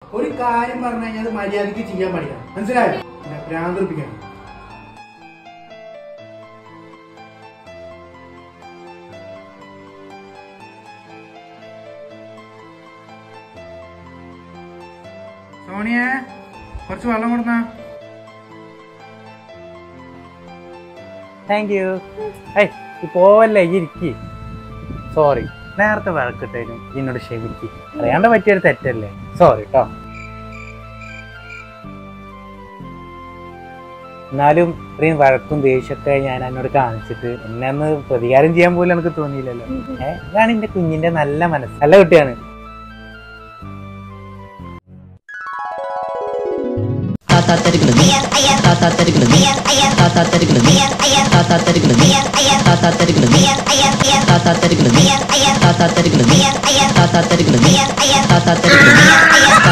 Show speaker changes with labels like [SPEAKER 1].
[SPEAKER 1] ഒരു കാര്യം പറഞ്ഞു കഴിഞ്ഞാൽ അത് മര്യാദക്ക് ചെയ്യാൻ പാടില്ല മനസ്സിലായോ എന്നെ ഭ്രാന്തർപ്പിക്കണം സോണിയെ കുറച്ച് വെള്ളം കൊടുന്നാ
[SPEAKER 2] താങ്ക് യു ഏയ് പോവല്ലേ ഇരിക്കി സോറി നേരത്തെ വഴക്കിട്ടേനും എന്നോട് ക്ഷമിക്ക് അറിയാണ്ട് പറ്റിയൊരു തെറ്റല്ലേ സോറി കേട്ടോ എന്നാലും ഇത്രയും വഴക്കും ദേഷ്യമൊക്കെ ഞാൻ എന്നോട് കാണിച്ചിട്ട് എന്നെ ഒന്ന് പ്രതികാരം ചെയ്യാൻ പോലും എനിക്ക് തോന്നിയില്ലല്ലോ ഏഹ് ഇതാണ് എന്റെ കുഞ്ഞിന്റെ നല്ല മനസ്സ് നല്ല കുട്ടിയാണ്
[SPEAKER 3] താത്താ തരികിടുന്നു താത്താ തരികിടുന്നു താത്താ തരികിടുന്നു താത്താ തരികിടുന്നു താത്താ തരികിടുന്നു താത്താ തരികിടുന്നു താത്താ തരികിടുന്നു താത്താ തരികിടുന്നു താത്താ തരികിടുന്നു